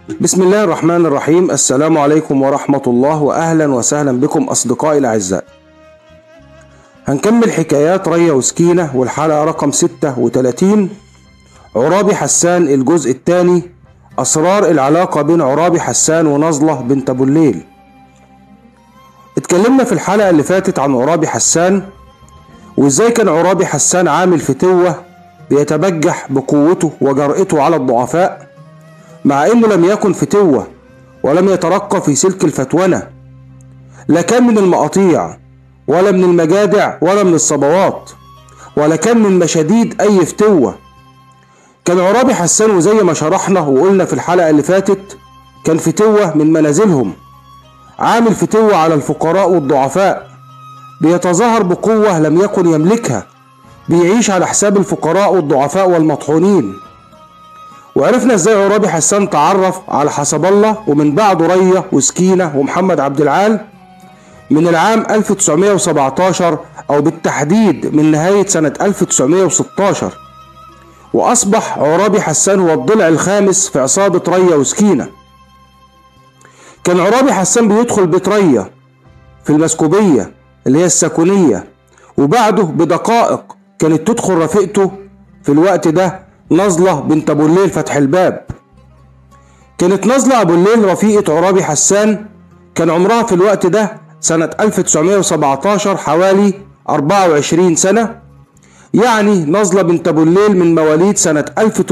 بسم الله الرحمن الرحيم السلام عليكم ورحمة الله وأهلا وسهلا بكم أصدقائي الأعزاء هنكمل حكايات ريا وسكينة والحلقة رقم 36 عرابي حسان الجزء الثاني أسرار العلاقة بين عرابي حسان ونظلة بنت أبو الليل اتكلمنا في الحلقة اللي فاتت عن عرابي حسان وازاي كان عرابي حسان عامل فتوة بيتبجح بقوته وجرأته على الضعفاء مع انه لم يكن فتوة ولم يترقى في سلك الفتونة لا كان من المقاطيع ولا من المجادع ولا من الصبوات ولا كان من مشاديد اي فتوة كان عرابي حسان وزي ما شرحنا وقلنا في الحلقة اللي فاتت كان فتوة من منازلهم عامل فتوة على الفقراء والضعفاء بيتظاهر بقوة لم يكن يملكها بيعيش على حساب الفقراء والضعفاء والمطحونين وعرفنا ازاي عرابي حسان تعرف على حسب الله ومن بعده ريا وسكينة ومحمد عبد العال من العام 1917 او بالتحديد من نهاية سنة 1916 واصبح عرابي حسان هو الضلع الخامس في عصابة ريا وسكينة كان عرابي حسان بيدخل بيت ريا في المسكوبية اللي هي السكونية وبعده بدقائق كانت تدخل رفيقته في الوقت ده نظلة بنت أبو الليل فتح الباب كانت نظلة أبو الليل رفيقة عرابي حسان كان عمرها في الوقت ده سنة 1917 حوالي 24 سنة يعني نظلة بنت أبو الليل من مواليد سنة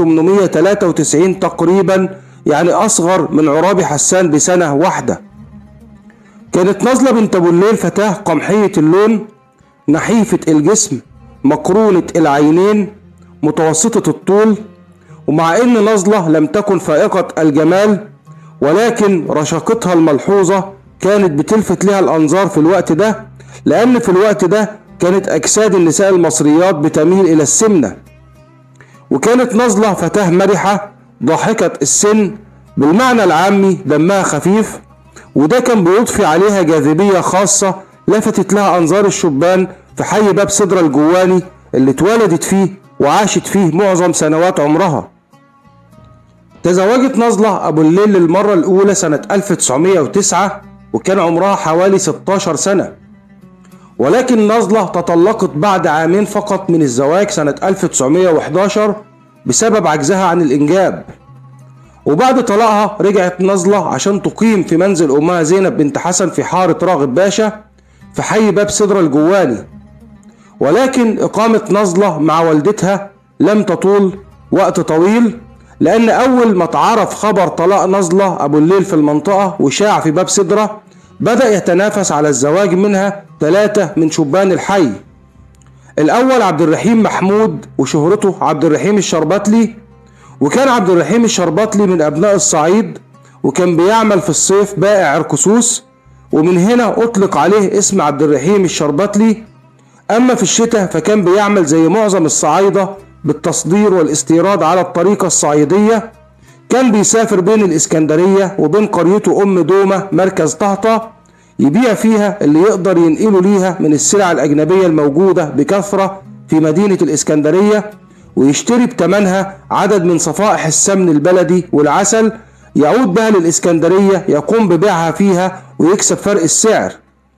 1893 تقريبا يعني أصغر من عرابي حسان بسنة واحدة كانت نظلة بنت أبو الليل فتاة قمحية اللون نحيفة الجسم مقرونة العينين متوسطة الطول ومع ان نظلة لم تكن فائقة الجمال ولكن رشاقتها الملحوظة كانت بتلفت لها الانظار في الوقت ده لان في الوقت ده كانت اجساد النساء المصريات بتميل الى السمنة وكانت نظلة فتاة مرحة ضاحكة السن بالمعنى العامي دمها خفيف وده كان بيضفي عليها جاذبية خاصة لفتت لها انظار الشبان في حي باب صدر الجواني اللي اتولدت فيه وعاشت فيه معظم سنوات عمرها تزوجت نظلة أبو الليل للمرة الأولى سنة 1909 وكان عمرها حوالي 16 سنة ولكن نظلة تطلقت بعد عامين فقط من الزواج سنة 1911 بسبب عجزها عن الإنجاب وبعد طلاقها رجعت نظلة عشان تقيم في منزل أمها زينب بنت حسن في حارة راغب باشا في حي باب صدر الجواني ولكن إقامة نظلة مع والدتها لم تطول وقت طويل لأن أول ما اتعرف خبر طلاق نظلة أبو الليل في المنطقة وشاع في باب صدرة بدأ يتنافس على الزواج منها ثلاثة من شبان الحي الأول عبد الرحيم محمود وشهرته عبد الرحيم الشربتلي وكان عبد الرحيم الشربتلي من أبناء الصعيد وكان بيعمل في الصيف بائع عركسوس ومن هنا أطلق عليه اسم عبد الرحيم الشربتلي أما في الشتاء فكان بيعمل زي معظم الصعايدة بالتصدير والاستيراد على الطريقة الصعيدية كان بيسافر بين الإسكندرية وبين قريته أم دومة مركز طهطة يبيع فيها اللي يقدر ينقله ليها من السلع الأجنبية الموجودة بكثرة في مدينة الإسكندرية ويشتري بتمنها عدد من صفائح السمن البلدي والعسل يعود بها للإسكندرية يقوم ببيعها فيها ويكسب فرق السعر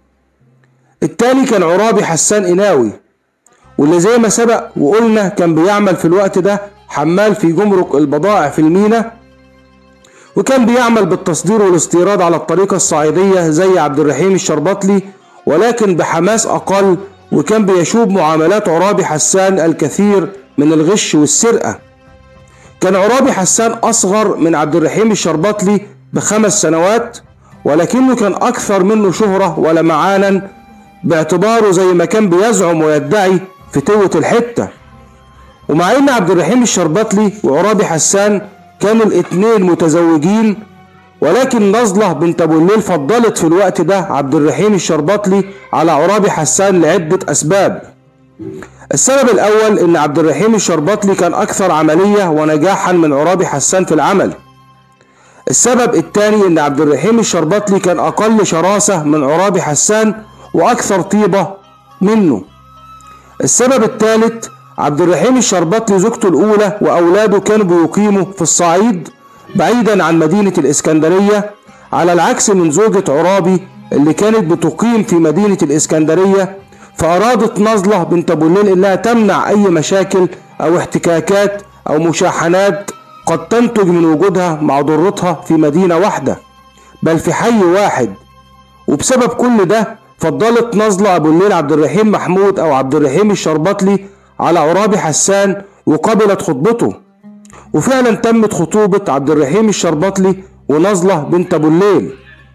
التاني كان عرابي حسان إناوي واللي زي ما سبق وقلنا كان بيعمل في الوقت ده حمال في جمرك البضائع في المينا وكان بيعمل بالتصدير والاستيراد على الطريقة الصعيدية زي عبد الرحيم الشربطلي ولكن بحماس أقل وكان بيشوب معاملات عرابي حسان الكثير من الغش والسرقة كان عرابي حسان أصغر من عبد الرحيم الشربطلي بخمس سنوات ولكنه كان أكثر منه شهرة ولمعانا باعتباره زي ما كان بيزعم ويدعي فتوة الحتة ومع ان عبد الرحيم الشربتلي وعرابي حسان كانوا الاتنين متزوجين ولكن نظلة بنت ابو الليل فضلت في الوقت ده عبد الرحيم الشربتلي على عرابي حسان لعدة اسباب السبب الاول ان عبد الرحيم الشربتلي كان اكثر عملية ونجاحا من عرابي حسان في العمل السبب الثاني ان عبد الرحيم الشربتلي كان اقل شراسة من عرابي حسان واكثر طيبة منه السبب الثالث عبد الرحيم الشربتلي زوجته الاولى واولاده كانوا بيقيموا في الصعيد بعيدا عن مدينة الإسكندرية على العكس من زوجة عرابي اللي كانت بتقيم في مدينة الإسكندرية فأرادت نظلة بنت أبو الليل إنها تمنع أي مشاكل أو احتكاكات أو مشاحنات قد تنتج من وجودها مع ضرتها في مدينة واحدة بل في حي واحد وبسبب كل ده فضلت نظلة أبو الليل عبد الرحيم محمود أو عبد الرحيم الشربطلي على عرابي حسان وقبلت خطبته وفعلا تمت خطوبة عبد الرحيم الشربطلي ونظلة بنت أبو الليل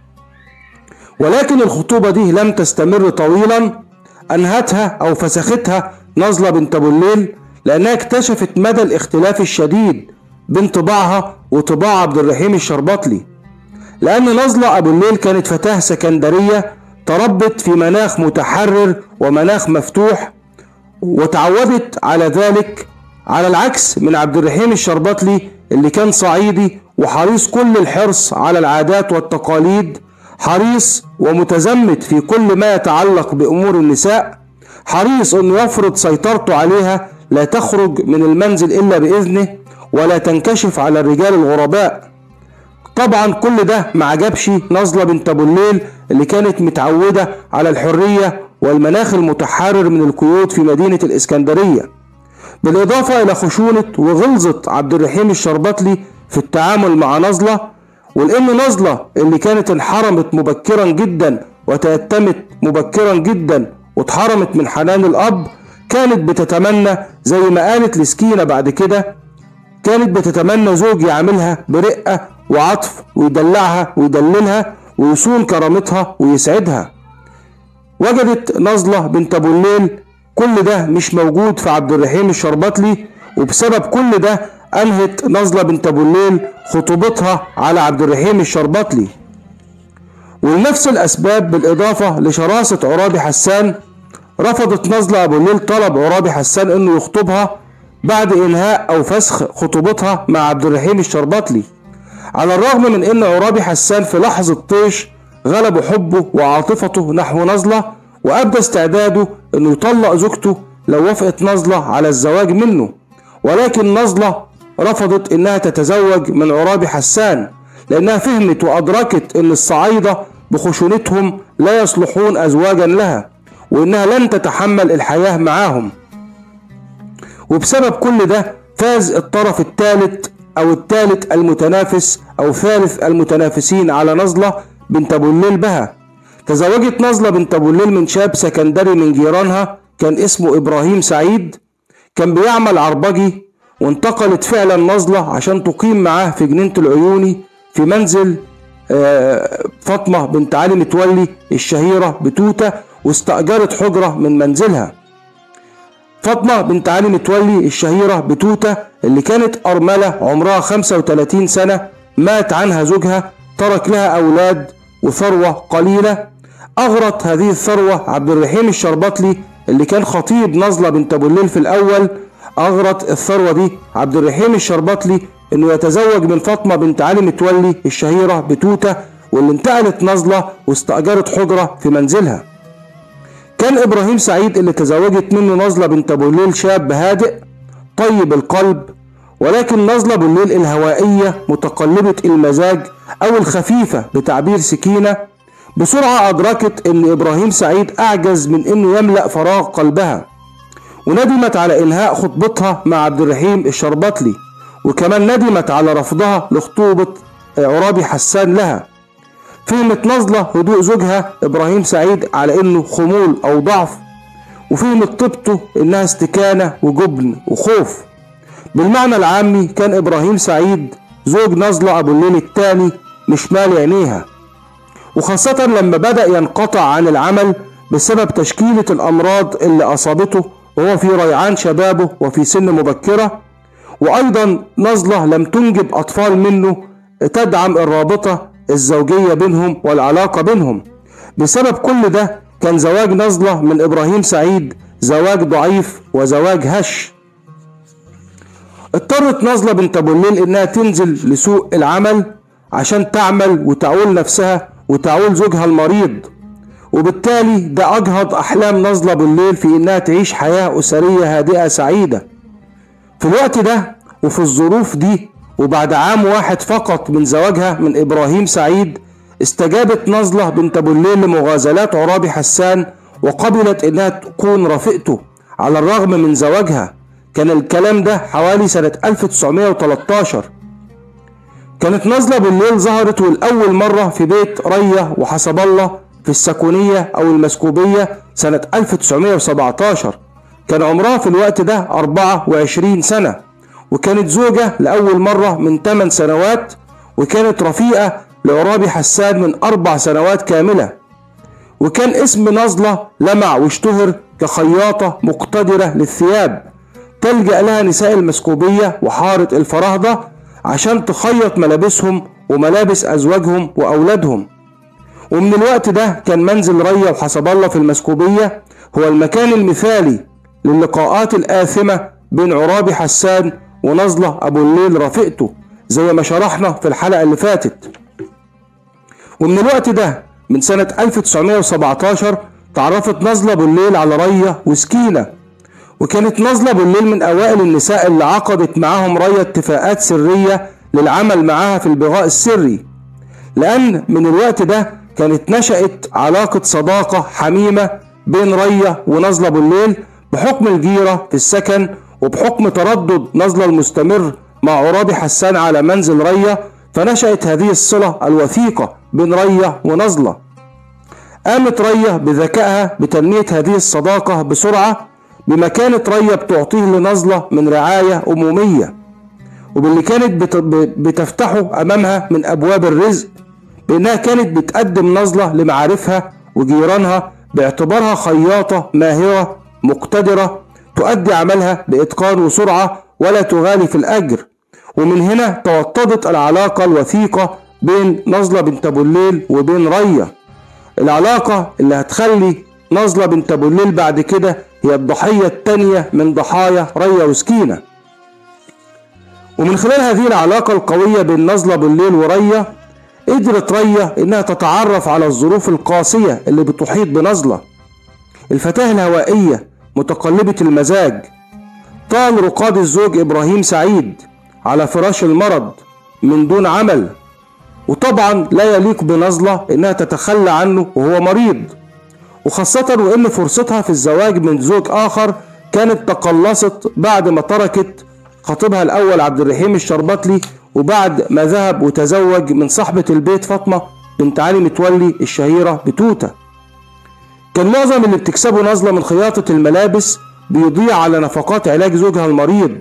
ولكن الخطوبة دي لم تستمر طويلا أنهتها أو فسختها نظلة بنت أبو الليل لأنها اكتشفت مدى الاختلاف الشديد بين طباعها وطباع عبد الرحيم الشربطلي لأن نظلة أبو الليل كانت فتاة سكندرية تربت في مناخ متحرر ومناخ مفتوح وتعودت على ذلك على العكس من عبد الرحيم الشربطلي اللي كان صعيدي وحريص كل الحرص على العادات والتقاليد حريص ومتزمت في كل ما يتعلق بأمور النساء حريص أنه يفرض سيطرته عليها لا تخرج من المنزل إلا بإذنه ولا تنكشف على الرجال الغرباء طبعا كل ده ما عجبش نظلة بنت أبو الليل اللي كانت متعودة على الحرية والمناخ المتحرر من القيود في مدينة الإسكندرية بالإضافة إلى خشونة وغلظة عبد الرحيم الشربطلي في التعامل مع نظلة ولأن نظلة اللي كانت انحرمت مبكرا جدا وتيتمت مبكرا جدا واتحرمت من حنان الأب كانت بتتمنى زي ما قالت لسكينة بعد كده كانت بتتمنى زوج يعاملها برقة وعطف ويدلعها ويدللها ويصون كرامتها ويسعدها وجدت نظلة بنت أبو الليل كل ده مش موجود في عبد الرحيم الشربطلي وبسبب كل ده أنهت نظلة بنت أبو الليل خطوبتها على عبد الرحيم الشربطلي ولنفس الأسباب بالإضافة لشراسة عرابي حسان رفضت نظلة أبو الليل طلب عرابي حسان إنه يخطبها بعد إنهاء أو فسخ خطوبتها مع عبد الرحيم الشربطلي على الرغم من إن عرابي حسان في لحظة طيش غلب حبه وعاطفته نحو نظلة وأبدى استعداده إنه يطلق زوجته لو وافقت نظلة على الزواج منه ولكن نظلة رفضت إنها تتزوج من عرابي حسان لأنها فهمت وأدركت إن الصعايدة بخشونتهم لا يصلحون أزواجا لها وإنها لن تتحمل الحياة معاهم وبسبب كل ده فاز الطرف الثالث أو الثالث المتنافس أو ثالث المتنافسين على نظلة بنت أبو الليل بها تزوجت نظلة بنت أبو الليل من شاب سكندري من جيرانها كان اسمه إبراهيم سعيد كان بيعمل عربجي وانتقلت فعلا نظلة عشان تقيم معاه في جنينة العيوني في منزل فاطمة بنت علي متولي الشهيرة بتوتة واستأجرت حجرة من منزلها فاطمة بنت علي متولي الشهيرة بتوتة اللي كانت أرملة عمرها 35 سنة مات عنها زوجها ترك لها أولاد وثروة قليلة أغرت هذه الثروة عبد الرحيم الشربطلي اللي كان خطيب نظلة بنت أبو الليل في الأول أغرت الثروة دي عبد الرحيم الشربطلي إنه يتزوج من فاطمة بنت علي متولي الشهيرة بتوتة واللي انتقلت نظلة واستأجرت حجرة في منزلها كان إبراهيم سعيد اللي تزوجت منه نظلة بنت أبو الليل شاب هادئ طيب القلب ولكن نظلة أبو الليل الهوائية متقلبة المزاج أو الخفيفة بتعبير سكينة بسرعة أدركت إن إبراهيم سعيد أعجز من إنه يملأ فراغ قلبها وندمت على إنهاء خطبتها مع عبد الرحيم الشربطلي وكمان ندمت على رفضها لخطوبة عرابي حسان لها فهمت نظلة هدوء زوجها إبراهيم سعيد على إنه خمول أو ضعف وفهمت طيبته إنها استكانة وجبن وخوف بالمعنى العامي كان إبراهيم سعيد زوج نظلة أبو الليل الثاني مش مال عينيها وخاصة لما بدأ ينقطع عن العمل بسبب تشكيلة الأمراض اللي أصابته وهو في ريعان شبابه وفي سن مبكرة وأيضا نظلة لم تنجب أطفال منه تدعم الرابطة الزوجية بينهم والعلاقة بينهم بسبب كل ده كان زواج نظلة من إبراهيم سعيد زواج ضعيف وزواج هش اضطرت نظلة بنت أبو الليل إنها تنزل لسوق العمل عشان تعمل وتعول نفسها وتعول زوجها المريض وبالتالي ده أجهض أحلام نظلة بالليل في إنها تعيش حياة أسرية هادئة سعيدة في الوقت ده وفي الظروف دي وبعد عام واحد فقط من زواجها من إبراهيم سعيد استجابت نزلة بنت أبو الليل لمغازلات عرابي حسان وقبلت إنها تكون رفيقته على الرغم من زواجها كان الكلام ده حوالي سنة 1913 كانت نازلة بالليل ظهرت والأول مرة في بيت رية وحسب الله في السكونية أو المسكوبية سنة 1917 كان عمرها في الوقت ده 24 سنة وكانت زوجة لأول مرة من 8 سنوات وكانت رفيقة لعرابي حسان من أربع سنوات كاملة وكان اسم نازلة لمع واشتهر كخياطة مقتدرة للثياب تلجأ لها نساء المسكوبية وحارة الفراهدة عشان تخيط ملابسهم وملابس أزواجهم وأولادهم ومن الوقت ده كان منزل ريا وحسب الله في المسكوبية هو المكان المثالي للقاءات الآثمة بين عرابي حسان ونزلة أبو الليل رفيقته زي ما شرحنا في الحلقة اللي فاتت ومن الوقت ده من سنة 1917 تعرفت نزلة بالليل على ريا وسكينة وكانت نزلة بالليل من أوائل النساء اللي عقدت معاهم ريا اتفاقات سرية للعمل معاها في البغاء السري لأن من الوقت ده كانت نشأت علاقة صداقة حميمة بين ريا ونزلة بالليل بحكم الجيرة في السكن وبحكم تردد نزلة المستمر مع عرابي حسان على منزل ريا فنشأت هذه الصلة الوثيقة بين ريا ونزلة قامت ريا بذكائها بتنمية هذه الصداقة بسرعة بما كانت ريا بتعطيه لنزلة من رعاية أمومية وباللي كانت بتفتحه أمامها من أبواب الرزق بأنها كانت بتقدم نزلة لمعارفها وجيرانها باعتبارها خياطة ماهرة مقتدرة تؤدي عملها بإتقان وسرعة ولا تغالي في الأجر ومن هنا توطدت العلاقة الوثيقة بين نزلة بنت أبو الليل وبين ريا العلاقة اللي هتخلي نزلة بنت أبو الليل بعد كده هي الضحية التانية من ضحايا ريا وسكينة ومن خلال هذه العلاقة القوية بين نزلة بالليل وريا قدرت ريا انها تتعرف على الظروف القاسية اللي بتحيط بنزلة الفتاة الهوائية متقلبة المزاج طال رقاد الزوج ابراهيم سعيد على فراش المرض من دون عمل وطبعا لا يليق بنزلة انها تتخلى عنه وهو مريض وخاصة وان فرصتها في الزواج من زوج اخر كانت تقلصت بعد ما تركت خطيبها الاول عبد الرحيم الشربطلي وبعد ما ذهب وتزوج من صاحبة البيت فاطمة بنت علي متولي الشهيرة بتوتة كان معظم اللي بتكسبه نازلة من خياطة الملابس بيضيع على نفقات علاج زوجها المريض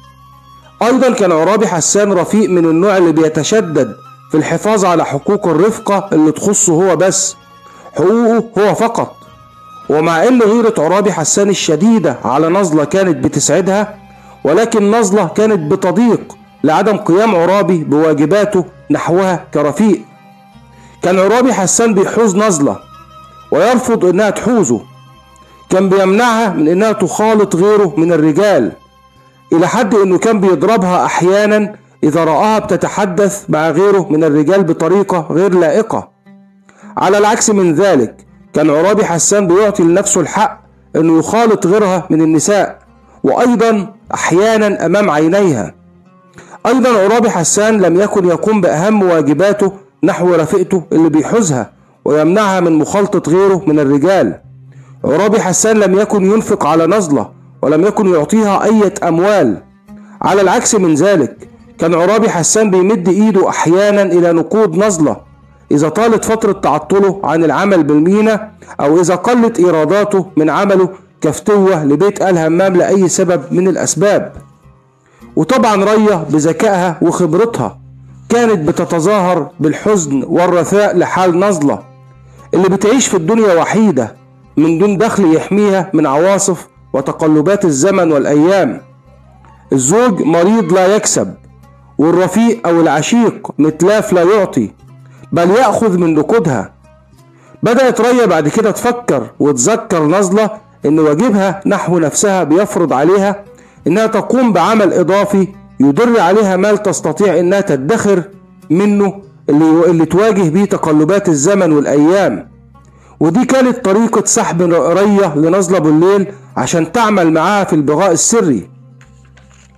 أيضا كان عرابي حسان رفيق من النوع اللي بيتشدد في الحفاظ على حقوق الرفقة اللي تخصه هو بس حقوقه هو فقط ومع ان غيرة عرابي حسان الشديدة على نزلة كانت بتسعدها ولكن نزلة كانت بتضيق لعدم قيام عرابي بواجباته نحوها كرفيق كان عرابي حسان بيحوز نزلة ويرفض انها تحوزه كان بيمنعها من انها تخالط غيره من الرجال الى حد انه كان بيضربها احيانا اذا رآها بتتحدث مع غيره من الرجال بطريقة غير لائقة على العكس من ذلك كان عرابي حسان بيعطي لنفسه الحق انه يخالط غيرها من النساء وايضا احيانا امام عينيها ايضا عرابي حسان لم يكن يقوم باهم واجباته نحو رفيقته اللي بيحوزها ويمنعها من مخالطة غيره من الرجال عرابي حسان لم يكن ينفق على نزلة ولم يكن يعطيها أي أموال على العكس من ذلك كان عرابي حسان بيمد إيده أحيانا إلى نقود نزلة إذا طالت فترة تعطله عن العمل بالمينا أو إذا قلت إيراداته من عمله كفتوة لبيت آل همام لأي سبب من الأسباب وطبعا ريا بذكائها وخبرتها كانت بتتظاهر بالحزن والرثاء لحال نزلة اللي بتعيش في الدنيا وحيدة من دون دخل يحميها من عواصف وتقلبات الزمن والأيام الزوج مريض لا يكسب والرفيق أو العشيق متلاف لا يعطي بل يأخذ من نقودها بدأت ريا بعد كده تفكر وتذكر نزلة إن واجبها نحو نفسها بيفرض عليها إنها تقوم بعمل إضافي يدر عليها مال تستطيع إنها تدخر منه اللي, اللي تواجه بيه تقلبات الزمن والأيام ودي كانت طريقة سحب رية لنزلة بالليل عشان تعمل معاها في البغاء السري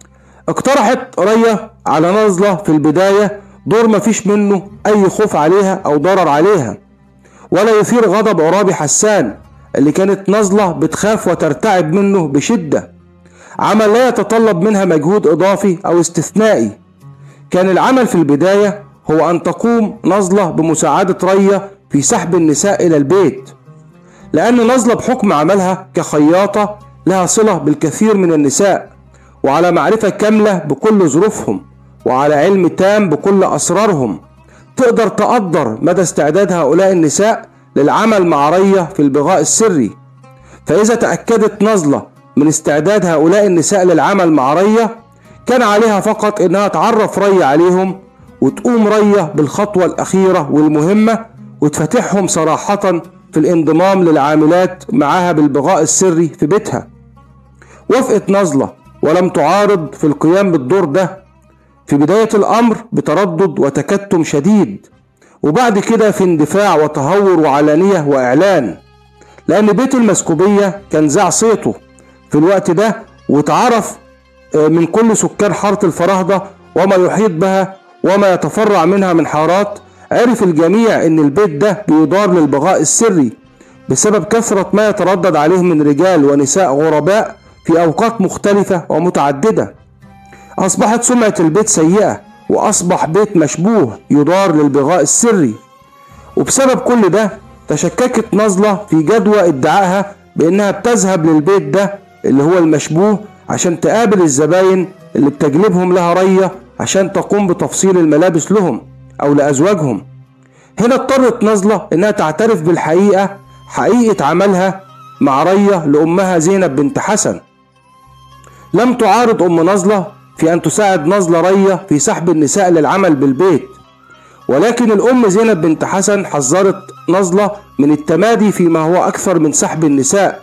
اقترحت ريا على نزلة في البداية دور مفيش منه أي خوف عليها أو ضرر عليها ولا يثير غضب عرابي حسان اللي كانت نزلة بتخاف وترتعب منه بشدة عمل لا يتطلب منها مجهود إضافي أو استثنائي كان العمل في البداية هو أن تقوم نزلة بمساعدة ريا في سحب النساء إلى البيت لأن نزلة بحكم عملها كخياطة لها صلة بالكثير من النساء وعلى معرفة كاملة بكل ظروفهم وعلى علم تام بكل أسرارهم تقدر تقدر مدى استعداد هؤلاء النساء للعمل مع ريا في البغاء السري فإذا تأكدت نزلة من استعداد هؤلاء النساء للعمل مع ريا كان عليها فقط إنها تعرف ريا عليهم وتقوم ريا بالخطوة الأخيرة والمهمة وتفتحهم صراحة في الانضمام للعاملات معها بالبغاء السري في بيتها وافقت نزلة ولم تعارض في القيام بالدور ده في بداية الأمر بتردد وتكتم شديد وبعد كده في اندفاع وتهور وعلانية وإعلان لأن بيت المسكوبية كان ذاع صيته في الوقت ده واتعرف من كل سكان حارة الفراهدة وما يحيط بها وما يتفرع منها من حارات عرف الجميع ان البيت ده بيدار للبغاء السري بسبب كثرة ما يتردد عليه من رجال ونساء غرباء في اوقات مختلفة ومتعددة اصبحت سمعة البيت سيئة واصبح بيت مشبوه يدار للبغاء السري وبسبب كل ده تشككت نزلة في جدوى ادعائها بانها بتذهب للبيت ده اللي هو المشبوه عشان تقابل الزباين اللي بتجلبهم لها رية عشان تقوم بتفصيل الملابس لهم أو لأزواجهم هنا اضطرت نزلة إنها تعترف بالحقيقة حقيقة عملها مع رية لأمها زينب بنت حسن لم تعارض أم نزلة في أن تساعد نزلة رية في سحب النساء للعمل بالبيت ولكن الأم زينب بنت حسن حذرت نزلة من التمادي فيما هو أكثر من سحب النساء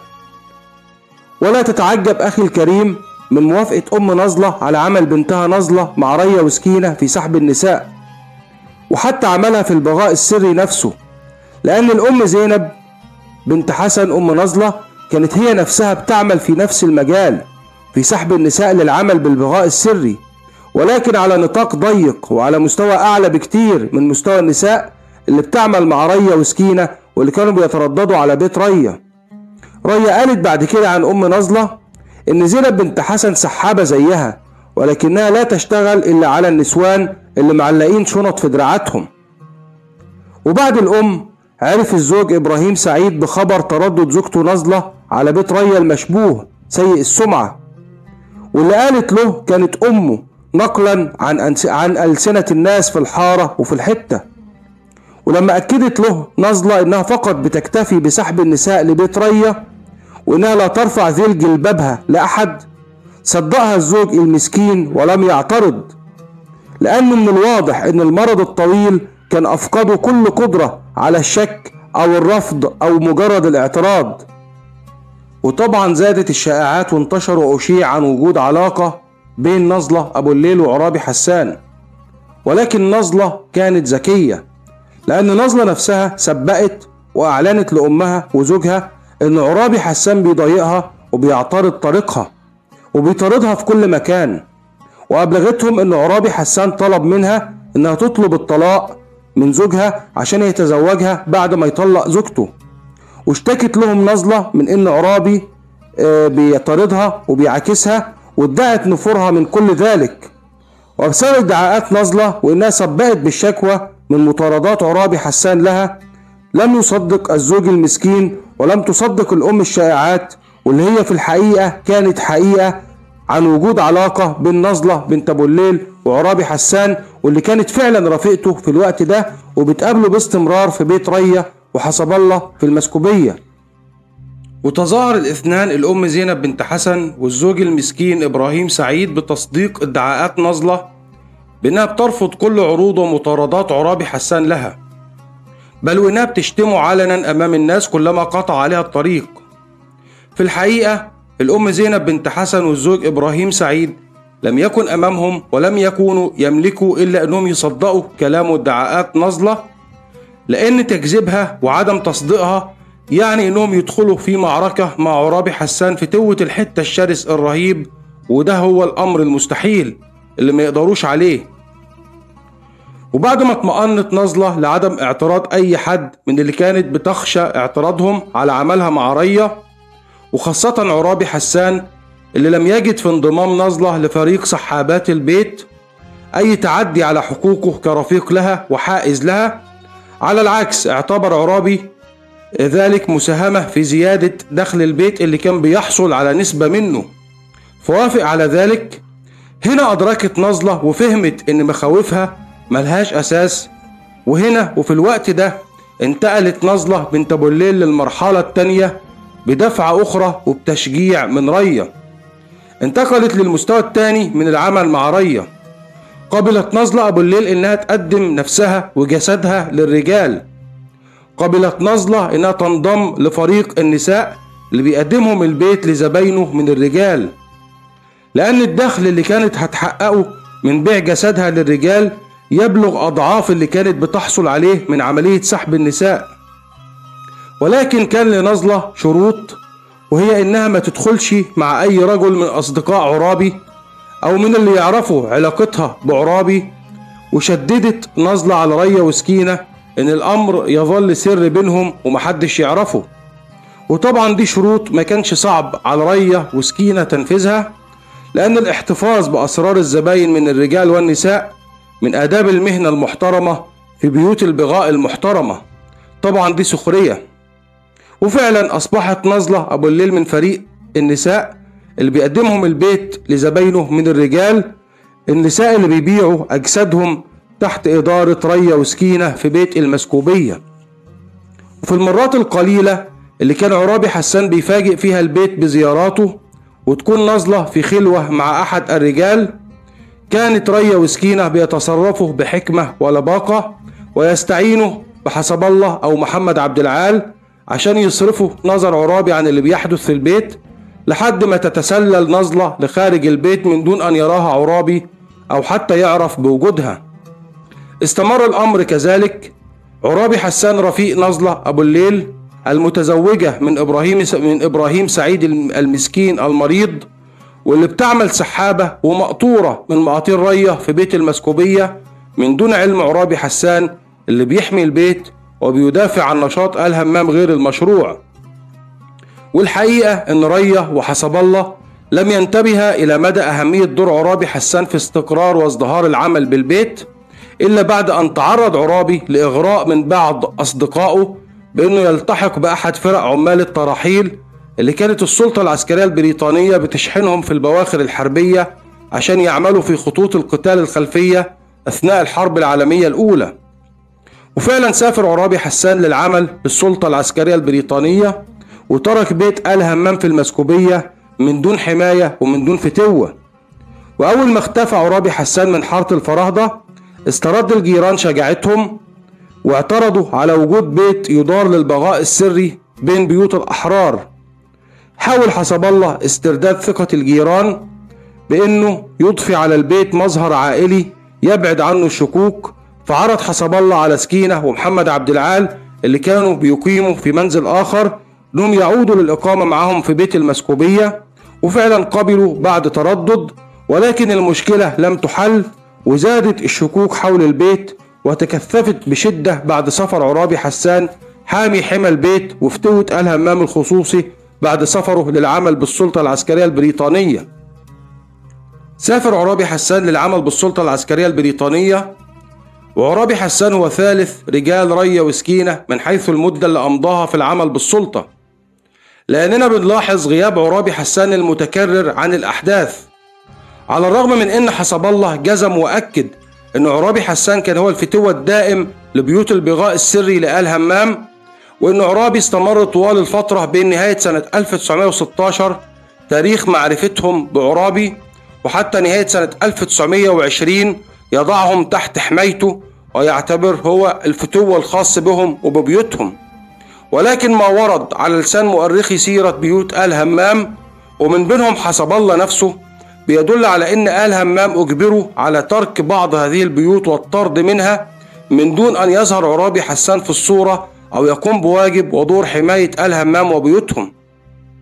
ولا تتعجب أخي الكريم من موافقة أم نزلة على عمل بنتها نزلة مع ريا وسكينة في سحب النساء وحتى عملها في البغاء السري نفسه لأن الأم زينب بنت حسن أم نزلة كانت هي نفسها بتعمل في نفس المجال في سحب النساء للعمل بالبغاء السري ولكن على نطاق ضيق وعلى مستوى أعلى بكتير من مستوى النساء اللي بتعمل مع ريا وسكينة واللي كانوا بيترددوا على بيت ريا ريا قالت بعد كده عن أم نزلة إن زينب بنت حسن سحابة زيها ولكنها لا تشتغل إلا على النسوان اللي معلقين شنط في دراعاتهم وبعد الأم عرف الزوج إبراهيم سعيد بخبر تردد زوجته نزلة على بيت ريا المشبوه سيء السمعة واللي قالت له كانت أمه نقلا عن عن ألسنة الناس في الحارة وفي الحتة ولما أكدت له نزلة إنها فقط بتكتفي بسحب النساء لبيت ريا وإنها لا ترفع ذيل جلبابها لأحد صدقها الزوج المسكين ولم يعترض لأن من الواضح إن المرض الطويل كان أفقده كل قدرة على الشك أو الرفض أو مجرد الاعتراض وطبعا زادت الشائعات وانتشر وأشيع عن وجود علاقة بين نزلة أبو الليل وعرابي حسان ولكن نزلة كانت ذكية لأن نزلة نفسها سبقت وأعلنت لأمها وزوجها إن عرابي حسان بيضايقها وبيعترض طريقها وبيطاردها في كل مكان وأبلغتهم إن عرابي حسان طلب منها إنها تطلب الطلاق من زوجها عشان يتزوجها بعد ما يطلق زوجته واشتكت لهم نزلة من إن عرابي بيطاردها وبيعاكسها وادعت نفورها من كل ذلك وبسبب ادعاءات نزلة وإنها سبقت بالشكوى من مطاردات عرابي حسان لها لم يصدق الزوج المسكين ولم تصدق الأم الشائعات واللي هي في الحقيقة كانت حقيقة عن وجود علاقة بين نزلة بنت أبو الليل وعرابي حسان واللي كانت فعلا رفيقته في الوقت ده وبتقابله باستمرار في بيت ريا وحسب الله في المسكوبية وتظاهر الاثنان الأم زينب بنت حسن والزوج المسكين إبراهيم سعيد بتصديق ادعاءات نزلة بأنها بترفض كل عروض ومطاردات عرابي حسان لها بل وإنها بتشتمه علنا أمام الناس كلما قطع عليها الطريق في الحقيقة الأم زينب بنت حسن والزوج إبراهيم سعيد لم يكن أمامهم ولم يكونوا يملكوا إلا أنهم يصدقوا كلام وادعاءات نزلة لأن تكذيبها وعدم تصديقها يعني أنهم يدخلوا في معركة مع عرابي حسان في توة الحتة الشرس الرهيب وده هو الأمر المستحيل اللي ما يقدروش عليه وبعد ما اطمأنت نظلة لعدم اعتراض أي حد من اللي كانت بتخشى اعتراضهم على عملها مع ريا وخاصة عرابي حسان اللي لم يجد في انضمام نظلة لفريق سحابات البيت أي تعدي على حقوقه كرفيق لها وحائز لها على العكس اعتبر عرابي ذلك مساهمة في زيادة دخل البيت اللي كان بيحصل على نسبة منه فوافق على ذلك هنا أدركت نظلة وفهمت إن مخاوفها ملهاش أساس وهنا وفي الوقت ده انتقلت نظلة بنت أبو الليل للمرحلة التانية بدفعة أخرى وبتشجيع من ريا انتقلت للمستوى الثاني من العمل مع ريا قبلت نظلة أبو الليل إنها تقدم نفسها وجسدها للرجال قبلت نظلة إنها تنضم لفريق النساء اللي بيقدمهم البيت لزباينه من الرجال لأن الدخل اللي كانت هتحققه من بيع جسدها للرجال يبلغ أضعاف اللي كانت بتحصل عليه من عملية سحب النساء ولكن كان لنظلة شروط وهي إنها ما تدخلش مع أي رجل من أصدقاء عرابي أو من اللي يعرفوا علاقتها بعرابي وشددت نظلة على ريا وسكينة إن الأمر يظل سر بينهم ومحدش يعرفه وطبعا دي شروط ما كانش صعب على ريا وسكينة تنفيذها لأن الاحتفاظ بأسرار الزباين من الرجال والنساء من آداب المهنة المحترمة في بيوت البغاء المحترمة طبعا دي سخرية وفعلا أصبحت نظلة أبو الليل من فريق النساء اللي بيقدمهم البيت لزباينه من الرجال النساء اللي بيبيعوا أجسادهم تحت إدارة ريا وسكينة في بيت المسكوبية وفي المرات القليلة اللي كان عرابي حسان بيفاجئ فيها البيت بزياراته وتكون نازلة في خلوة مع أحد الرجال كانت ريا وسكينة بيتصرفوا بحكمة ولباقة ويستعينوا بحسب الله أو محمد عبد العال عشان يصرفوا نظر عرابي عن اللي بيحدث في البيت لحد ما تتسلل نظلة لخارج البيت من دون أن يراها عرابي أو حتى يعرف بوجودها استمر الأمر كذلك عرابي حسان رفيق نظلة أبو الليل المتزوجة من إبراهيم من إبراهيم سعيد المسكين المريض واللي بتعمل سحابة ومقطورة من مقاطير رية في بيت المسكوبية من دون علم عرابي حسان اللي بيحمي البيت وبيدافع عن نشاط آل همام غير المشروع والحقيقة إن رية وحسب الله لم ينتبه إلى مدى أهمية دور عرابي حسان في استقرار وازدهار العمل بالبيت إلا بعد أن تعرض عرابي لإغراء من بعض أصدقائه بأنه يلتحق بأحد فرق عمال التراحيل اللي كانت السلطة العسكرية البريطانية بتشحنهم في البواخر الحربية عشان يعملوا في خطوط القتال الخلفية أثناء الحرب العالمية الأولى وفعلا سافر عرابي حسان للعمل بالسلطة العسكرية البريطانية وترك بيت آل همام في المسكوبية من دون حماية ومن دون فتوة وأول ما اختفى عرابي حسان من حارة الفراهدة استرد الجيران شجاعتهم واعترضوا على وجود بيت يدار للبغاء السري بين بيوت الأحرار حاول حسب الله استرداد ثقة الجيران بأنه يضفي على البيت مظهر عائلي يبعد عنه الشكوك فعرض حسب الله على سكينة ومحمد عبد العال اللي كانوا بيقيموا في منزل آخر انهم يعودوا للإقامة معهم في بيت المسكوبية وفعلا قبلوا بعد تردد ولكن المشكلة لم تحل وزادت الشكوك حول البيت وتكثفت بشدة بعد سفر عرابي حسان حامي حمى البيت وفتوة آل همام الخصوصي بعد سفره للعمل بالسلطة العسكرية البريطانية سافر عرابي حسان للعمل بالسلطة العسكرية البريطانية وعرابي حسان هو ثالث رجال ريا وسكينة من حيث المدة اللي أمضاها في العمل بالسلطة لأننا بنلاحظ غياب عرابي حسان المتكرر عن الأحداث على الرغم من أن حسب الله جزم وأكد أن عرابي حسان كان هو الفتوة الدائم لبيوت البغاء السري لآل همام وأن عرابي استمر طوال الفترة بين نهاية سنة 1916 تاريخ معرفتهم بعرابي وحتى نهاية سنة 1920 يضعهم تحت حمايته ويعتبر هو الفتوة الخاص بهم وببيوتهم ولكن ما ورد على لسان مؤرخي سيرة بيوت آل همام ومن بينهم حسب الله نفسه بيدل على ان آل همام اجبروا على ترك بعض هذه البيوت والطرد منها من دون ان يظهر عرابي حسان في الصورة او يقوم بواجب ودور حماية آل همام وبيوتهم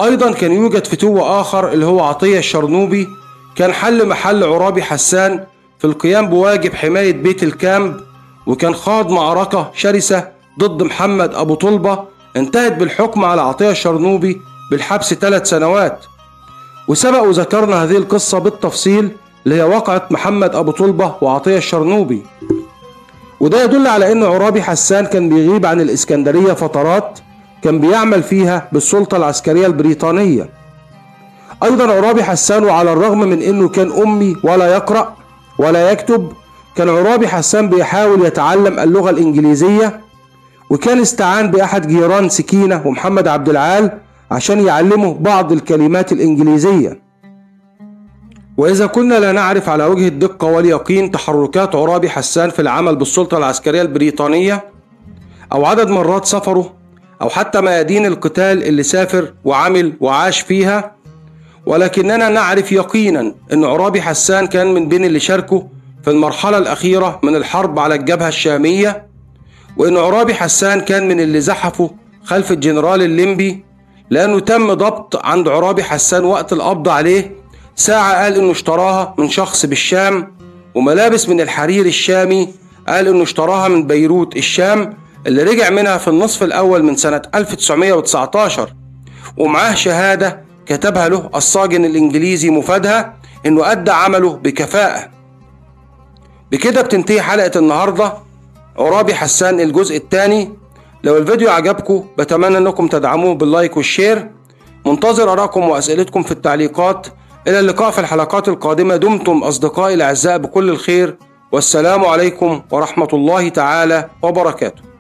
أيضا كان يوجد فتوة آخر اللي هو عطية الشرنوبي كان حل محل عرابي حسان في القيام بواجب حماية بيت الكامب وكان خاض معركة شرسة ضد محمد أبو طلبة انتهت بالحكم على عطية الشرنوبي بالحبس ثلاث سنوات وسبق وذكرنا هذه القصة بالتفصيل اللي هي واقعة محمد أبو طلبة وعطية الشرنوبي وده يدل على أن عرابي حسان كان بيغيب عن الإسكندرية فترات كان بيعمل فيها بالسلطة العسكرية البريطانية أيضا عرابي حسان وعلى الرغم من أنه كان أمي ولا يقرأ ولا يكتب كان عرابي حسان بيحاول يتعلم اللغة الإنجليزية وكان استعان بأحد جيران سكينة ومحمد عبد العال عشان يعلمه بعض الكلمات الإنجليزية وإذا كنا لا نعرف على وجه الدقة واليقين تحركات عرابي حسان في العمل بالسلطة العسكرية البريطانية أو عدد مرات سفره أو حتى ميادين القتال اللي سافر وعمل وعاش فيها ولكننا نعرف يقينا أن عرابي حسان كان من بين اللي شاركوا في المرحلة الأخيرة من الحرب على الجبهة الشامية وأن عرابي حسان كان من اللي زحفوا خلف الجنرال الليمبي لأنه تم ضبط عند عرابي حسان وقت القبض عليه ساعة قال إنه اشتراها من شخص بالشام وملابس من الحرير الشامي قال إنه اشتراها من بيروت الشام اللي رجع منها في النصف الأول من سنة 1919 ومعاه شهادة كتبها له الصاجن الإنجليزي مفادها إنه أدى عمله بكفاءة بكده بتنتهي حلقة النهاردة عرابي حسان الجزء الثاني لو الفيديو عجبكم بتمنى انكم تدعموه باللايك والشير منتظر ارائكم واسئلتكم في التعليقات الى اللقاء في الحلقات القادمة دمتم اصدقائي الاعزاء بكل الخير والسلام عليكم ورحمة الله تعالى وبركاته